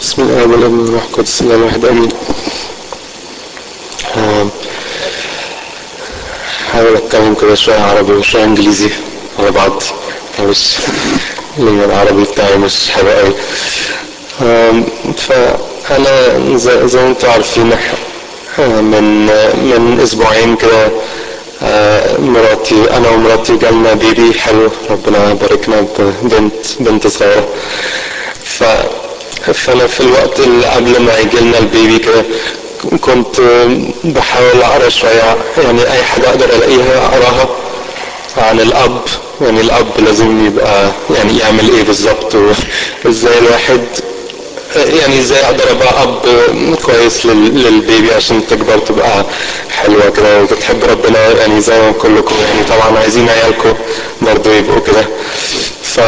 بسم الله والابن والروح القدس الله الواحد امين آم، حاول اتكلم كده شويه عربي وشويه انجليزي على بعض مش لان العربي بتاعي مش حلو قوي آم، فانا زي, زي ما انتم عارفين إح- آه، من من اسبوعين كده آه، مراتي انا ومراتي جالنا بيبي حلو ربنا يباركنا ببنت بنت صغيره ف فانا في الوقت اللي قبل ما يجي لنا البيبي كده كنت بحاول اقرا شويه يعني اي حاجه اقدر الاقيها اقراها عن الاب يعني الاب لازم يبقى يعني يعمل ايه بالظبط وازاي الواحد يعني ازاي اقدر ابقى اب كويس لل- للبيبي عشان تكبر تبقى حلوه كده وبتحب ربنا يعني زي ما كلكم يعني طبعا عايزين عيالكم برضه يبقوا كده ف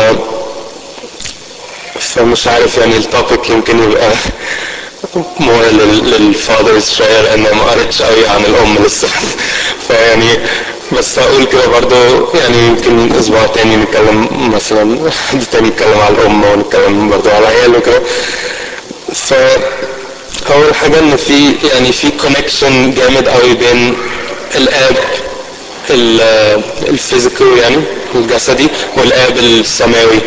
فمش عارف يعني التوبيك يمكن يبقى مور للفاذرز شويه لان ما قريتش قوي عن الام لسه فيعني بس هقول كده برضو يعني يمكن اسبوع تاني نتكلم مثلا حد تاني يتكلم على الام ونتكلم برضو على العيال وكده ف اول حاجه ان في يعني في كونكشن جامد قوي بين الاب الفيزيكال يعني الجسدي والاب السماوي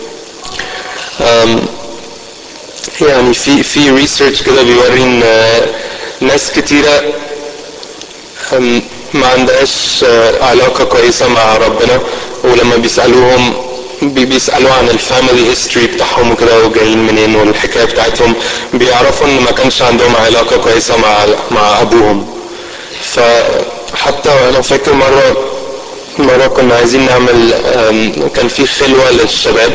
أم، يعني في في ريسيرش كده بيوري ان آه، ناس كتيره أم، ما عندهاش آه، علاقه كويسه مع ربنا ولما بيسالوهم بي- بيسالوا عن الفاميلي هيستوري بتاعهم وكده وجايين منين والحكايه بتاعتهم بيعرفوا ان ما كانش عندهم علاقه كويسه مع مع ابوهم فحتى انا فاكر مره مره كنا عايزين نعمل أم، كان في خلوه للشباب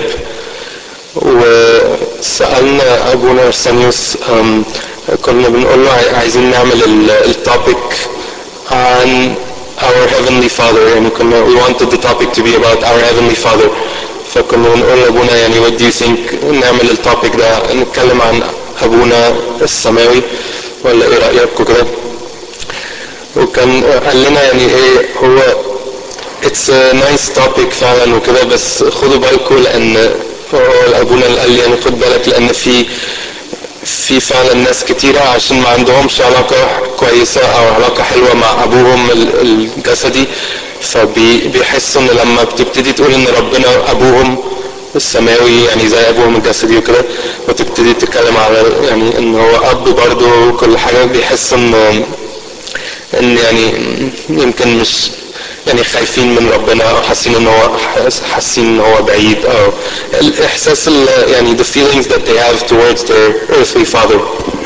وسألنا أبونا أرسانيوس أم، كنا بنقول له عاي- عايزين نعمل التوبيك عن our heavenly father يعني كنا we wanted the topic to be about our heavenly father فكنا بنقول لأبونا يعني what do you think نعمل التوبيك ده نتكلم عن أبونا السماوي ولا إيه رأيك وكده وكان قال لنا يعني إيه هو اتس نايس توبيك فعلا وكده بس خدوا بالكم لان هو ابونا اللي قال لي يعني خد بالك لان في في فعلا ناس كتيرة عشان ما عندهمش علاقة كويسة أو علاقة حلوة مع أبوهم ال- الجسدي فبيحسوا إن لما بتبتدي تقول إن ربنا أبوهم السماوي يعني زي أبوهم الجسدي وكده وتبتدي تتكلم على يعني إن هو أب برضه وكل حاجة بيحسوا إن ان يعني يمكن مش يعني خايفين من ربنا او حاسين ان هو حاسين ان هو بعيد او الاحساس ال- يعني the feelings that they have towards their earthly father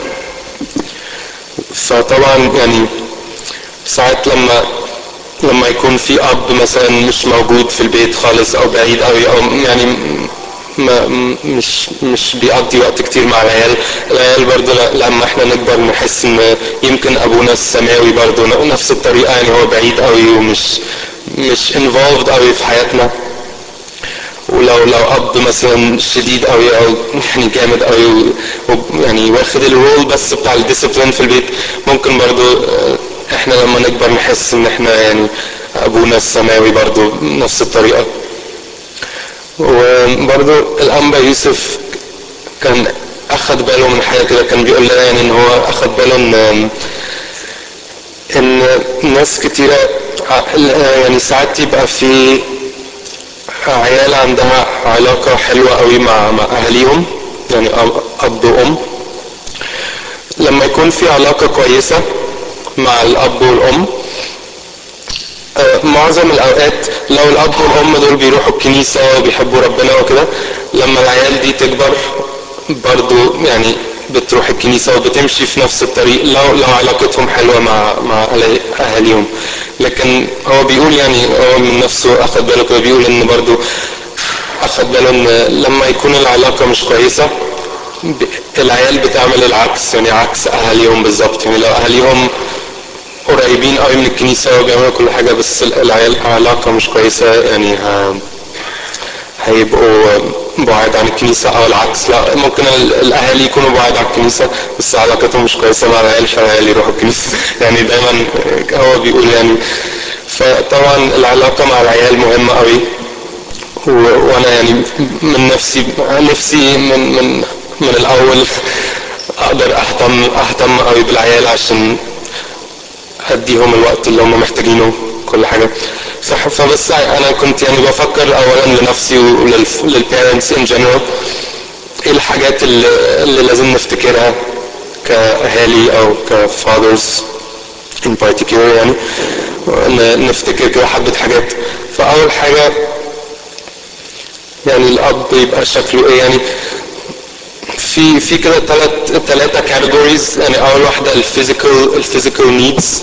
فطبعا يعني ساعات لما لما يكون في اب مثلا مش موجود في البيت خالص او بعيد قوي او يعني ما مش مش بيقضي وقت كتير مع العيال العيال برضو ل- لما احنا نكبر نحس ان يمكن ابونا السماوي برضو ن- نفس الطريقه يعني هو بعيد قوي ومش مش involved قوي في حياتنا ولو لو اب مثلا شديد قوي او يعني جامد قوي و- و- يعني واخد الرول بس بتاع الديسيبلين في البيت ممكن برضو آه، احنا لما نكبر نحس ان احنا يعني ابونا السماوي برضو نفس الطريقه وبرضو الانبا يوسف كان اخد باله من حاجه كده كان بيقول لنا يعني ان هو اخد باله ان ان ناس كتيره ع- يعني ساعات يبقى في عيال عندها علاقة حلوة قوي مع مع أهاليهم يعني أب أب وأم لما يكون في علاقة كويسة مع الأب والأم آه، معظم الأوقات لو الأب والأم دول بيروحوا الكنيسة وبيحبوا ربنا وكده لما العيال دي تكبر برضو يعني بتروح الكنيسة وبتمشي في نفس الطريق لو لو علاقتهم حلوة مع مع أهل- أهاليهم لكن هو بيقول يعني هو من نفسه أخد باله كده بيقول إن برضو أخد باله إن لما يكون العلاقة مش كويسة ب- العيال بتعمل العكس يعني عكس أهاليهم بالظبط يعني لو أهاليهم قريبين قوي من الكنيسة وبيعملوا كل حاجة بس العيال علاقة مش كويسة يعني ه... هيبقوا بعاد عن الكنيسة أو العكس لا ممكن ال- الأهالي يكونوا بعاد عن الكنيسة بس علاقتهم مش كويسة مع العيال فالعيال يروحوا الكنيسة يعني دايما هو بيقول يعني فطبعا العلاقة مع العيال مهمة قوي و- وانا يعني من نفسي نفسي من من من الاول اقدر اهتم اهتم قوي بالعيال عشان اديهم الوقت اللي هم محتاجينه كل حاجه صح فبس انا كنت يعني بفكر اولا لنفسي وللبيرنتس ان جنرال ايه الحاجات اللي, اللي لازم نفتكرها كاهالي او كفاذرز in particular يعني نفتكر كده حبة حاجات فأول حاجة يعني الأب يبقى شكله إيه يعني في في كده ثلاث ثلاثة كاتيجوريز يعني أول واحدة الفيزيكال الفيزيكال نيدز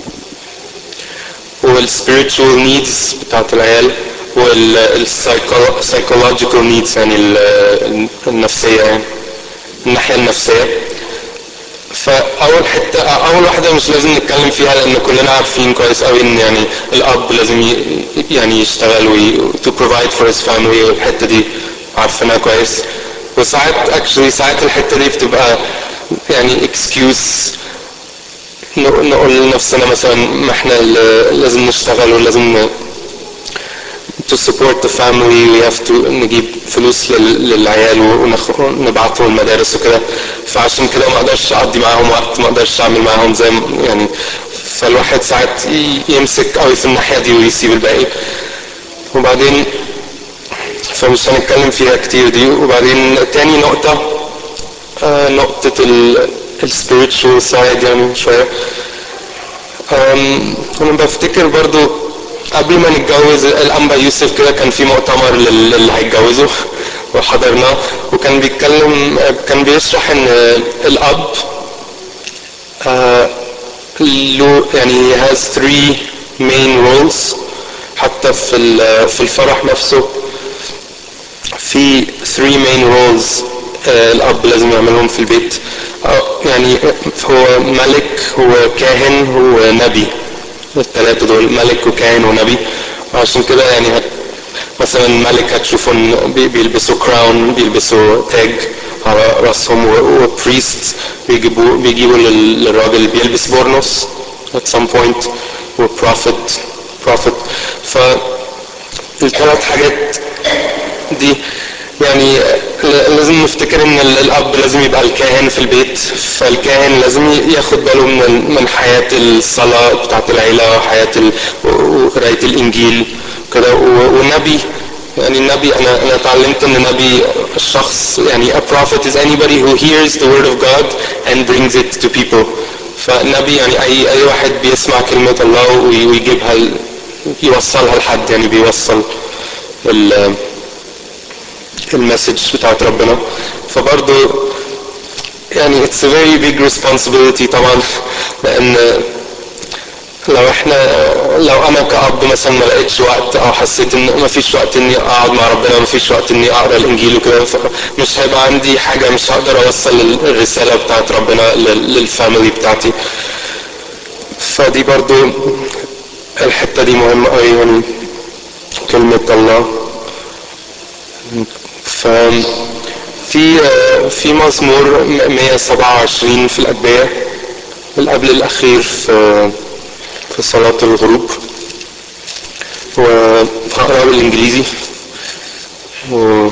والسبيريتشوال نيدز بتاعت العيال والسايكولوجيكال نيدز يعني النفسية يعني الناحية النفسية فاول حته اول واحده مش لازم نتكلم فيها لان كلنا عارفين كويس قوي ان يعني الاب لازم يعني يشتغل وي to provide for his family والحته دي عارفينها كويس وساعات اكشلي ساعات الحته دي بتبقى يعني اكسكيوز نقول لنفسنا مثلا ما احنا لازم نشتغل ولازم to support the family we have to نجيب فلوس للعيال ونبعتهم المدارس وكده فعشان كده ما اقدرش اقضي معاهم وقت ما اقدرش اعمل معاهم زي يعني فالواحد ساعات يمسك قوي في الناحيه دي ويسيب الباقي وبعدين فمش هنتكلم فيها كتير دي وبعدين تاني نقطة آه نقطة السبيريتشوال سايد يعني شوية انا بفتكر برضو قبل ما نتجوز الانبا يوسف كده كان في مؤتمر للي هيتجوزوا وحضرناه وكان بيتكلم كان بيشرح ان الاب له يعني has three main roles حتى في في الفرح نفسه في three main roles الاب لازم يعملهم في البيت يعني هو ملك هو كاهن هو نبي الثلاثة دول ملك وكاهن ونبي وعشان كده يعني هت مثلا الملك هتشوفوا بيلبسوا كراون بيلبسوا تاج على راسهم وبريست بيجيبوا بيجيبوا للراجل بيلبس بورنوس at some point وبروفيت بروفيت فالثلاث حاجات دي يعني لازم نفتكر ان الاب لازم يبقى الكاهن في البيت فالكاهن لازم ياخد باله من من حياه الصلاه بتاعت العيله وحياه قرايه الانجيل كده والنبي يعني النبي انا انا اتعلمت ان النبي الشخص يعني a prophet is anybody who hears the word of God and brings it to people فالنبي يعني اي اي واحد بيسمع كلمه الله ويجيبها يوصلها لحد يعني بيوصل ال المسج بتاعت ربنا فبرضه يعني it's a very big responsibility طبعا لان لو احنا لو انا كأب مثلا ما لقيتش وقت او حسيت ان ما فيش وقت اني اقعد مع ربنا ما فيش وقت اني اقرا الانجيل وكده مش هيبقى عندي حاجه مش هقدر اوصل الرساله بتاعت ربنا للفاميلي بتاعتي فدي برضو الحته دي مهمه قوي يعني كلمه الله ففي في مزمور 127 في الأدبية القبل الأخير في في صلاة الغروب وهقراه بالإنجليزي و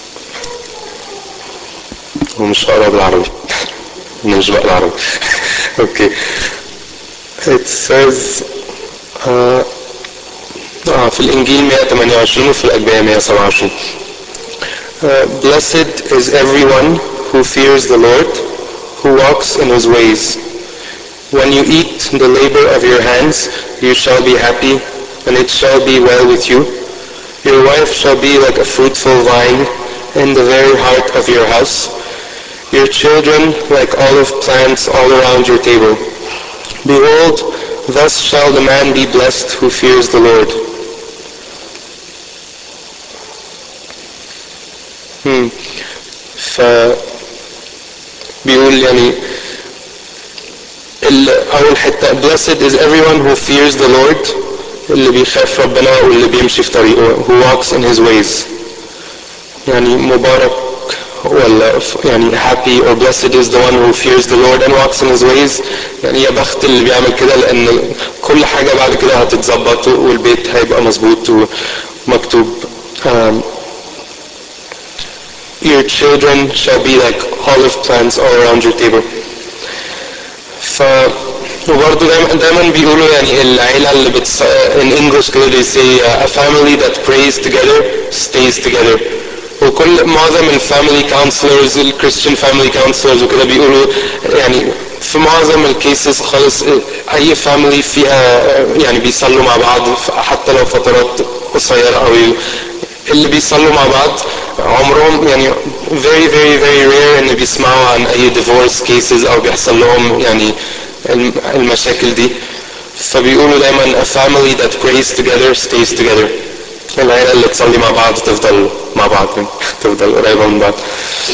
ومش هقراه بالعربي أنا مش بقرا عربي اوكي it says آه آه في الإنجيل 128 وفي الأدبية 127 Uh, blessed is everyone who fears the Lord, who walks in his ways. When you eat the labor of your hands, you shall be happy, and it shall be well with you. Your wife shall be like a fruitful vine in the very heart of your house. Your children like olive plants all around your table. Behold, thus shall the man be blessed who fears the Lord. Hmm. ف بيقول يعني أول حتة blessed is everyone who fears the Lord اللي بيخاف ربنا واللي بيمشي في طريقه who walks in his ways يعني مبارك ولا يعني happy or blessed is the one who fears the Lord and walks in his ways يعني يا بخت اللي بيعمل كده لأن كل حاجة بعد كده هتتظبط والبيت هيبقى مظبوط ومكتوب your children shall be like olive plants all around your table ف وبرضه دايما دايما بيقولوا يعني العيلة اللي بتص... in English كده they say uh, a family that prays together stays together وكل معظم الفاميلي كونسلرز الكريستيان فاميلي كونسلرز وكده بيقولوا يعني في معظم الكيسز خالص اي فاميلي فيها يعني بيصلوا مع بعض حتى لو فترات قصيرة قوي اللي بيصلوا مع بعض عمرهم يعني very very very rare ان بيسمعوا عن اي divorce cases او بيحصل لهم يعني المشاكل دي فبيقولوا دايما a family that prays together stays together العيلة اللي تصلي مع بعض تفضل مع بعض تفضل قريبة من بعض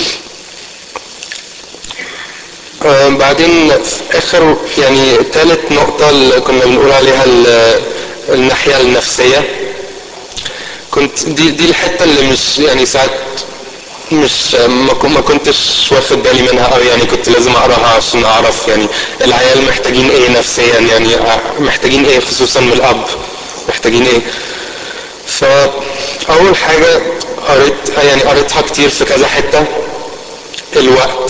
آه بعدين في اخر يعني ثالث نقطة اللي كنا بنقول عليها الناحية النفسية كنت دي دي الحتة اللي مش يعني ساعات مش ما كنتش واخد بالي منها قوي يعني كنت لازم اقراها عشان اعرف يعني العيال محتاجين ايه نفسيا يعني محتاجين ايه خصوصا من الاب محتاجين ايه فاول حاجة قريت يعني قريتها كتير في كذا حتة الوقت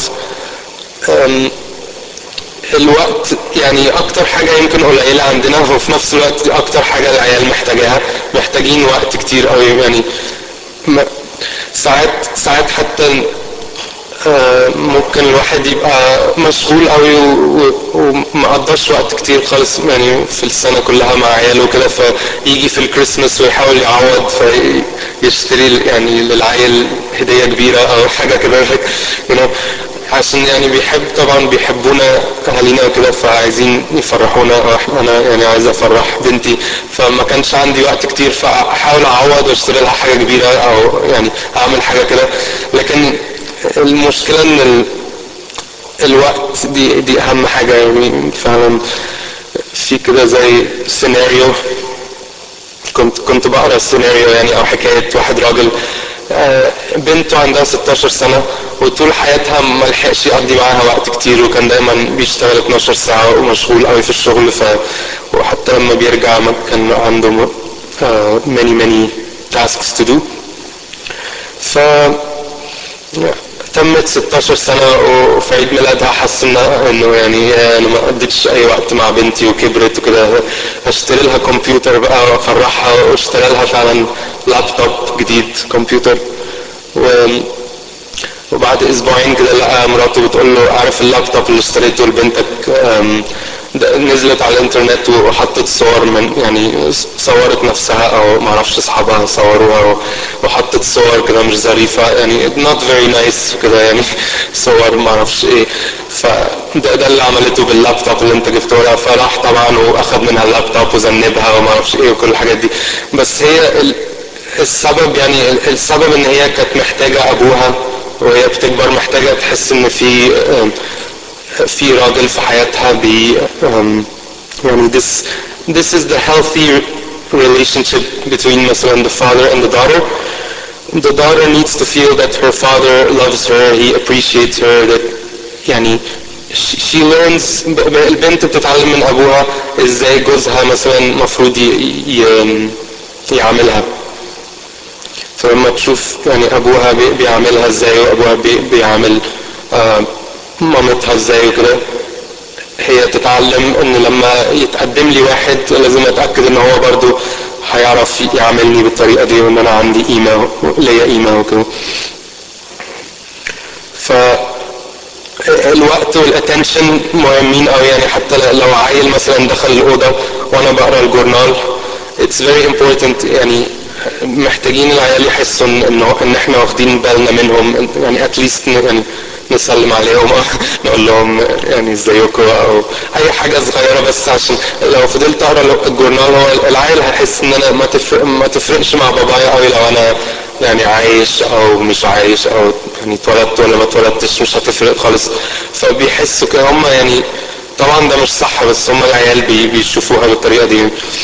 الوقت يعني اكتر حاجة يمكن قليلة عندنا وفي نفس الوقت اكتر حاجة العيال محتاجاها محتاجين وقت كتير قوي يعني ساعات ساعات حتى ممكن الواحد يبقى مشغول قوي وما قضاش وقت كتير خالص يعني في السنة كلها مع عياله وكده فيجي في الكريسماس ويحاول يعوض فيشتري يعني للعيل هدية كبيرة أو حاجة كده you know عشان يعني بيحب طبعا بيحبونا اهالينا وكده فعايزين يفرحونا انا يعني عايز افرح بنتي فما كانش عندي وقت كتير فاحاول اعوض واشتري لها حاجه كبيره او يعني اعمل حاجه كده لكن المشكله ان ال... الوقت دي دي اهم حاجه يعني فعلا في كده زي سيناريو كنت كنت بقرا السيناريو يعني او حكايه واحد راجل بنته عندها 16 سنة وطول حياتها ما لحقش يقضي معاها وقت كتير وكان دايما بيشتغل 12 ساعة ومشغول قوي في الشغل ف وحتى لما بيرجع كان عنده uh, many many tasks to do ف تمت 16 سنة وفي عيد ميلادها حس انه يعني انا ما قضيتش اي وقت مع بنتي وكبرت وكده اشتري لها كمبيوتر بقى وافرحها واشتري لها فعلا لابتوب جديد كمبيوتر و وبعد اسبوعين كده لقى مراته بتقول له عارف اللابتوب اللي اشتريته لبنتك نزلت على الانترنت وحطت صور من يعني صورت نفسها او ما اعرفش اصحابها صوروها وحطت صور كده مش ظريفه يعني not very nice كده يعني صور ما اعرفش ايه فده ده اللي عملته باللابتوب اللي انت جبته لها فراح طبعا واخد منها اللابتوب وذنبها وما اعرفش ايه وكل الحاجات دي بس هي السبب يعني السبب ان هي كانت محتاجه ابوها وهي بتكبر محتاجه تحس ان في في راجل في حياتها بي يعني this this is the healthy relationship between مثلا the father and the daughter the daughter needs to feel that her father loves her he appreciates her that يعني she learns البنت بتتعلم من ابوها ازاي جوزها مثلا المفروض يعملها فلما تشوف يعني ابوها بيعملها ازاي وابوها بيعمل آه مامتها ازاي وكده هي تتعلم ان لما يتقدم لي واحد لازم اتاكد ان هو برضو هيعرف يعملني بالطريقه دي وان انا عندي قيمه ليا قيمه وكده ف الوقت والاتنشن مهمين قوي يعني حتى لو عيل مثلا دخل الاوضه وانا بقرا الجورنال it's very important يعني محتاجين العيال يحسوا ان ان احنا واخدين بالنا منهم يعني اتليست يعني نسلم عليهم نقول لهم يعني ازيكم او اي حاجه صغيره بس عشان لو فضلت اقرا الجورنال هو العيل هيحس ان انا ما تفرق ما تفرقش مع بابايا قوي لو انا يعني عايش او مش عايش او يعني اتولدت ولا ما اتولدتش مش هتفرق خالص فبيحسوا كده هم يعني طبعا ده مش صح بس هم العيال بي بيشوفوها بالطريقه دي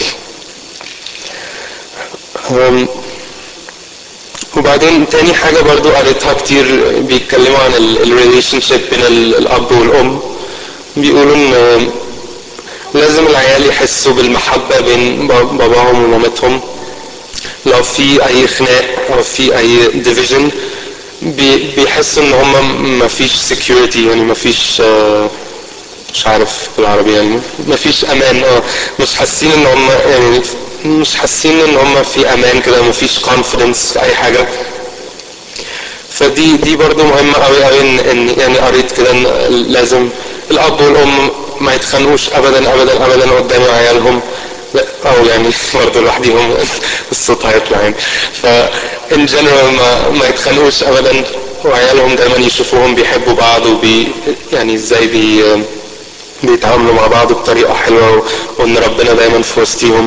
وبعدين تاني حاجة برضو قريتها كتير بيتكلموا عن الريليشن شيب بين الأب والأم بيقولوا إن لازم العيال يحسوا بالمحبة بين باباهم ومامتهم لو في أي خناق أو في أي ديفيجن بي بيحسوا ان هم ما فيش security يعني ما فيش آه مش عارف بالعربي يعني ما فيش امان اه مش حاسين ان هم يعني مش حاسين ان هم في امان كده ما فيش confidence في اي حاجه فدي دي برضو مهمة قوي قوي ان, إن يعني قريت كده ان لازم الاب والام ما يتخانقوش ابدا ابدا ابدا قدام عيالهم لا او يعني برضه لوحديهم الصوت هيطلع يعني ف ان جنرال ما ما يتخانقوش ابدا وعيالهم دايما يشوفوهم بيحبوا بعض وبي يعني ازاي بي بيتعاملوا مع بعض بطريقة حلوة وان ربنا دايما في وسطيهم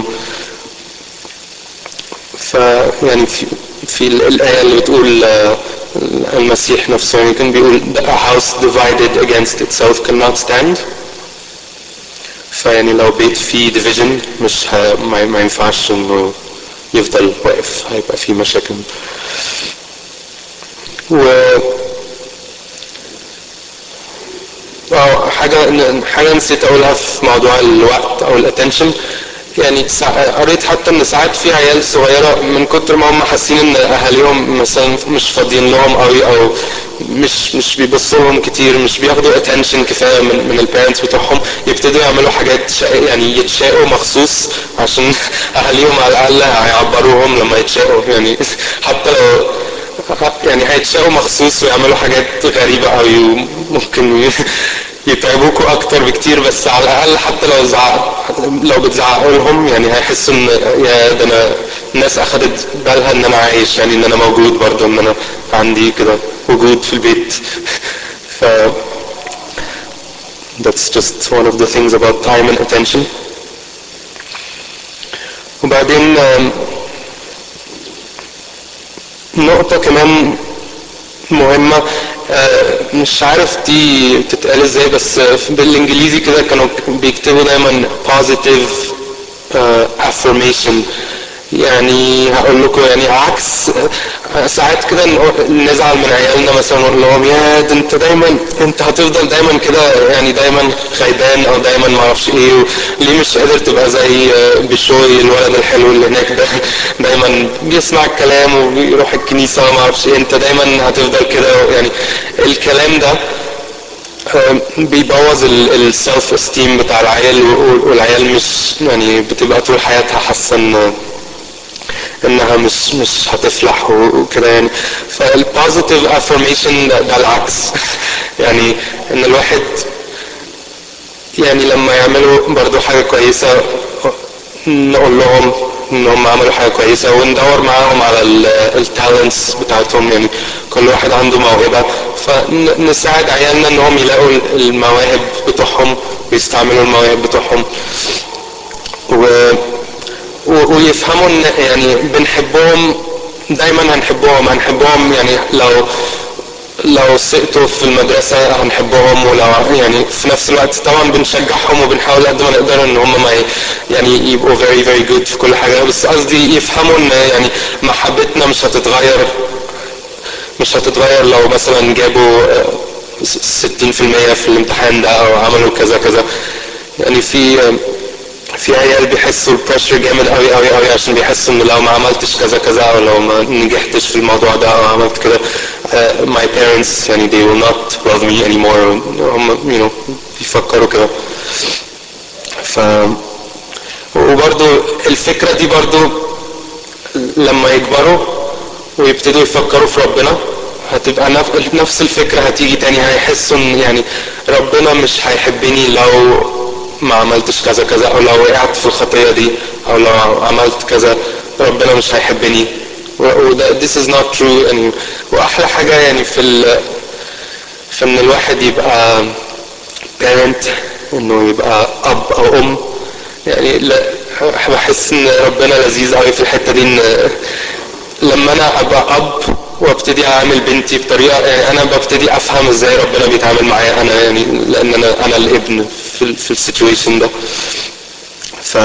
فيعني في في الآية اللي بتقول المسيح نفسه يعني كان بيقول a house divided against itself cannot stand فيعني لو بيت فيه division مش ه... ما... ما ينفعش انه يفضل واقف هيبقى فيه مشاكل و اه حاجة حاجة نسيت اقولها في موضوع الوقت او الاتنشن يعني قريت حتى ان ساعات في عيال صغيره من كتر ما هم حاسين ان اهاليهم مثلا مش فاضيين لهم قوي او مش مش بيبصوا لهم كتير مش بياخدوا اتنشن كفايه من من البيرنتس بتوعهم يبتدوا يعملوا حاجات يعني يتشاقوا مخصوص عشان اهاليهم على الاقل هيعبروهم لما يتشاقوا يعني حتى لو يعني هيتشاقوا مخصوص ويعملوا حاجات غريبه قوي وممكن يتعبوكوا اكتر بكتير بس على الاقل حتى لو زعق لو بتزعقوا لهم يعني هيحسوا ان يا ده انا الناس اخدت بالها ان انا عايش يعني ان انا موجود برضه ان انا عندي كده وجود في البيت ف that's just one of the things about time and attention وبعدين نقطة كمان مهمة مش عارف دي بتتقال ازاي بس بالانجليزي كده كانوا بيكتبوا دايما positive affirmation يعني هقول لكم يعني عكس ساعات كده نزعل من عيالنا مثلا نقول لهم يا ده انت دايما انت هتفضل دايما كده يعني دايما خيبان او دايما ما اعرفش ايه ليه مش قادر تبقى زي بشوي الولد الحلو اللي هناك ده دايما بيسمع الكلام وبيروح الكنيسه وما اعرفش ايه انت دايما هتفضل كده يعني الكلام ده بيبوظ السيلف استيم بتاع العيال والعيال مش يعني بتبقى طول حياتها حاسه ان انها مش مش هتفلح وكده يعني فالبوزيتيف افرميشن ده, ده العكس يعني ان الواحد يعني لما يعملوا برضو حاجه كويسه نقول لهم ان هم عملوا حاجه كويسه وندور معاهم على التالنتس بتاعتهم يعني كل واحد عنده موهبه فنساعد عيالنا انهم يلاقوا المواهب بتوعهم ويستعملوا المواهب بتوعهم و ويفهموا ان يعني بنحبهم دايما هنحبهم هنحبهم يعني لو لو سقطوا في المدرسة هنحبهم ولو يعني في نفس الوقت طبعا بنشجعهم وبنحاول قد ما نقدر ان هم ما يعني يبقوا very very good في كل حاجة بس قصدي يفهموا ان يعني محبتنا مش هتتغير مش هتتغير لو مثلا جابوا 60% في الامتحان ده او عملوا كذا كذا يعني في في عيال بيحسوا البريشر جامد قوي قوي قوي عشان بيحسوا ان لو ما عملتش كذا كذا او لو ما نجحتش في الموضوع ده او عملت كده uh, my parents يعني they will not love me anymore هم you know بيفكروا كده ف وبرضو الفكرة دي برضو لما يكبروا ويبتدوا يفكروا في ربنا هتبقى نفس الفكرة هتيجي تاني هيحسوا ان يعني ربنا مش هيحبني لو ما عملتش كذا كذا او لو وقعت في الخطيه دي او لو عملت كذا ربنا مش هيحبني وده this is not true يعني واحلى حاجه يعني في ال في ان الواحد يبقى parent انه يبقى اب او ام يعني لا بحس ان ربنا لذيذ قوي في الحته دي ان لما انا ابقى اب وابتدي اعامل بنتي بطريقه يعني انا ببتدي افهم ازاي ربنا بيتعامل معايا انا يعني لان انا انا الابن في في السيتويشن ده ف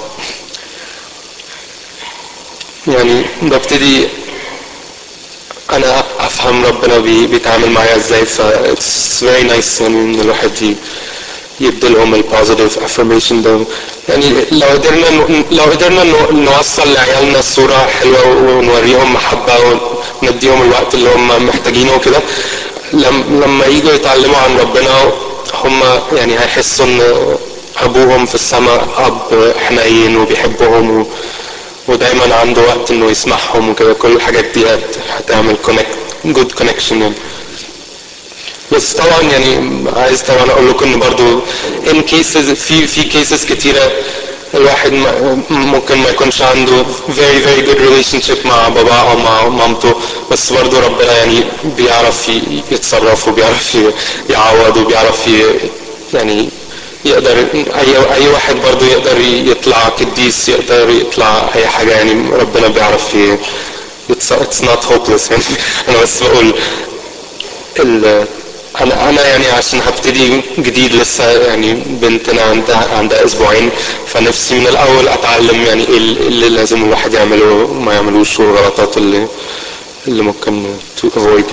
يعني ببتدي انا افهم ربنا بي بيتعامل معايا ازاي ف it's very nice يعني ان الواحد يديلهم البوزيتيف افرميشن ده يعني لو قدرنا لو قدرنا نوصل لعيالنا الصوره حلوه ونوريهم محبه ونديهم الوقت اللي هم محتاجينه وكده لما يجوا يتعلموا عن ربنا هم يعني هيحسوا ان ابوهم في السماء اب حنين وبيحبهم و... ودايما عنده وقت انه يسمعهم وكده كل الحاجات دي هتعمل كونكت جود كونكشن يعني بس طبعا يعني عايز طبعا اقول لكم ان برضو ان كيسز في في كيسز كتيره الواحد ممكن ما يكونش عنده very very good relationship مع باباه او مع مامته بس برضو ربنا يعني بيعرف يتصرف وبيعرف يعوض وبيعرف يعني يقدر اي اي واحد برضو يقدر يطلع قديس يقدر يطلع اي حاجه يعني ربنا بيعرف ي... it's not hopeless يعني انا بس بقول ال انا انا يعني عشان هبتدي جديد لسه يعني بنتنا عندها عندها اسبوعين فنفسي من الاول اتعلم يعني ايه اللي لازم الواحد يعمله وما يعملوش والغلطات اللي اللي ممكن to avoid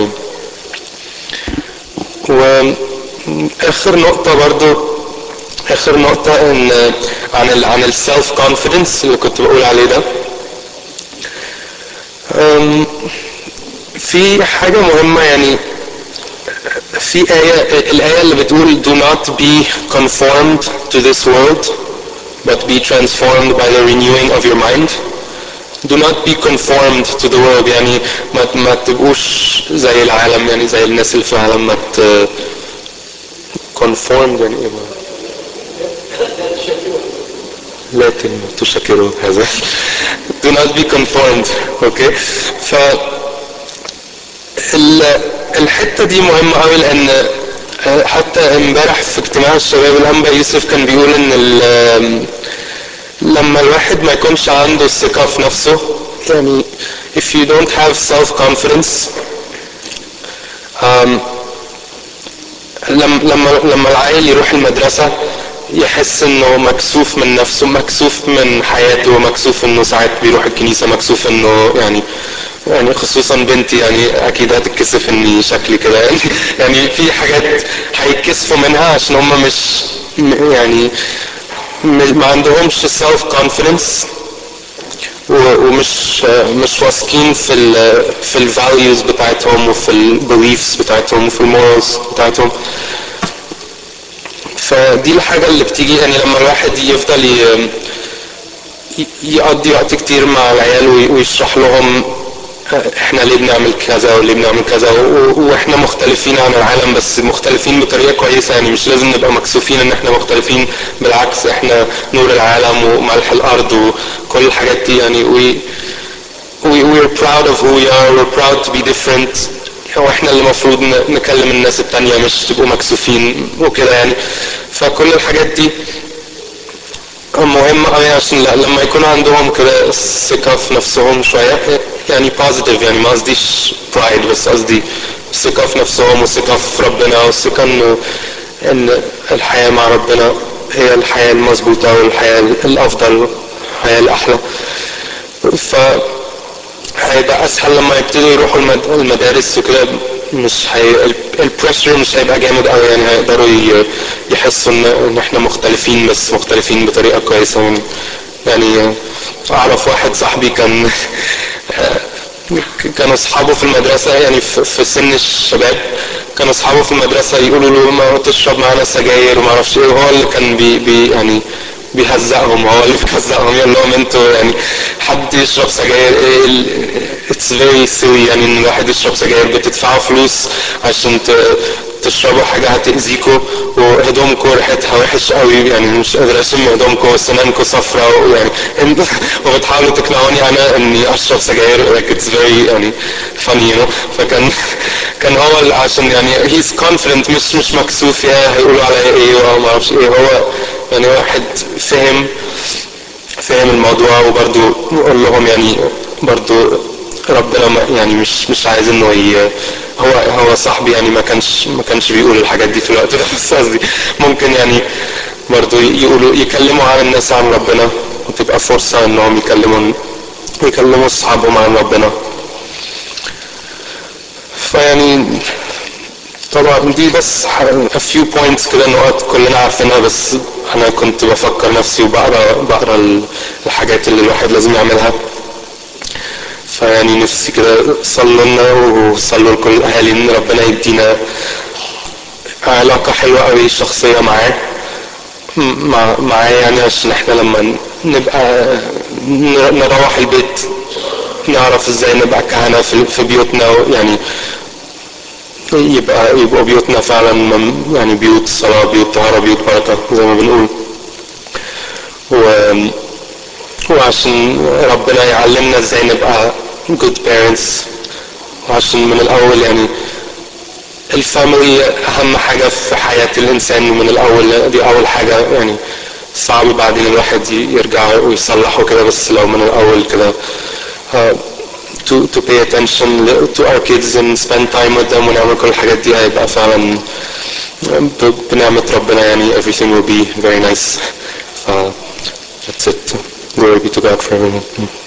واخر نقطه برضو اخر نقطة ان عن ال عن السيلف كونفيدنس اللي كنت بقول عليه ده في حاجة مهمة يعني في آية الآية اللي بتقول do not be conformed to this world but be transformed by the renewing of your mind do not be conformed to the world يعني ما ما تبقوش زي العالم يعني زي الناس اللي في العالم ما ت conformed يعني ايه لكن تشكروا هذا do not be conformed اوكي okay. ف الحته دي مهمه قوي لان حتى امبارح في اجتماع الشباب الانبا يوسف كان بيقول ان لما الواحد ما يكونش عنده الثقه في نفسه يعني if you don't have self confidence um, لما لما لما العيل يروح المدرسه يحس انه مكسوف من نفسه مكسوف من حياته مكسوف انه ساعات بيروح الكنيسه مكسوف انه يعني يعني خصوصا بنتي يعني اكيد هتتكسف اني شكلي كده يعني يعني في حاجات هيتكسفوا منها عشان هم مش يعني ما عندهمش سيلف كونفيدنس ومش مش واثقين في ال في الفاليوز بتاعتهم وفي البيليفز بتاعتهم وفي المورالز بتاعتهم فدي الحاجة اللي بتيجي يعني لما الواحد يفضل يقضي وقت كتير مع العيال ويشرح لهم احنا ليه بنعمل كذا وليه بنعمل كذا واحنا مختلفين عن العالم بس مختلفين بطريقه كويسه يعني مش لازم نبقى مكسوفين ان احنا مختلفين بالعكس احنا نور العالم وملح الارض وكل الحاجات دي يعني we we we're proud of who we are we're proud to be different واحنا اللي المفروض نكلم الناس التانية مش تبقوا مكسوفين وكده يعني فكل الحاجات دي مهمة قوي عشان لما يكون عندهم كده ثقة في نفسهم شوية يعني بوزيتيف يعني ما قصديش برايد بس قصدي ثقة في نفسهم وثقة في ربنا وثقة انه ان الحياة مع ربنا هي الحياة المظبوطة والحياة الأفضل الحياة الأحلى ف هيبقى اسهل لما يبتدوا يروحوا المدارس وكده مش هي البريشر مش هيبقى جامد قوي يعني هيقدروا يحسوا ان ان احنا مختلفين بس مختلفين بطريقه كويسه يعني يعني اعرف واحد صاحبي كان كانوا اصحابه في المدرسه يعني في سن الشباب كانوا اصحابه في المدرسه يقولوا له ما تشرب معانا سجاير وما اعرفش ايه وهو اللي كان بي, بي يعني بيهزقهم هو اللي بيهزقهم يقول لهم انتوا يعني حد يشرب سجاير ايه اتس فيري سيلي يعني ان الواحد يشرب سجاير بتدفعوا فلوس عشان تشربوا حاجه هتاذيكوا وهدومكم ريحتها وحش قوي يعني مش قادر اشم هدومكم وسنانكم صفراء ويعني وبتحاولوا تقنعوني انا اني اشرب سجاير like اتس فيري يعني فاني يو فكان كان هو عشان يعني هيز كونفident مش مش مكسوف يا هيقولوا عليا ايه وما اعرفش ايه هو يعني واحد فهم فهم الموضوع وبرضو قول لهم يعني برضو ربنا يعني مش مش عايز انه ي... هو هو صاحبي يعني ما كانش ما كانش بيقول الحاجات دي في الوقت ده بس قصدي ممكن يعني برضو يقولوا يكلموا عن الناس عن ربنا وتبقى فرصة انهم يكلموا يكلموا اصحابهم عن ربنا فيعني طبعا دي بس ح- a few points كده نقط كلنا عارفينها بس انا كنت بفكر نفسي وبقرا بقرا ال- الحاجات اللي الواحد لازم يعملها فيعني نفسي كده صلوا لنا وصلوا لكل الاهالي ان ربنا يدينا علاقة حلوة قوي شخصية معاه م- مع معاه يعني عشان احنا لما نبقى ن- نروح البيت نعرف ازاي نبقى كهنة في في بيوتنا يعني يبقى يبقوا بيوتنا فعلا مم- يعني بيوت صلاة بيوت طهارة بيوت بركة زي ما بنقول و وعشان ربنا يعلمنا ازاي نبقى good parents وعشان من الاول يعني الفاميلي اهم حاجة في حياة الانسان من الاول دي اول حاجة يعني صعب بعدين الواحد ي- يرجع ويصلح وكده بس لو من الاول كده uh, to, to pay attention to our kids and spend time with them ونعمل كل الحاجات دي هيبقى فعلا ب- بنعمة ربنا يعني everything will be very nice. ف that's it. Glory be to God for everything.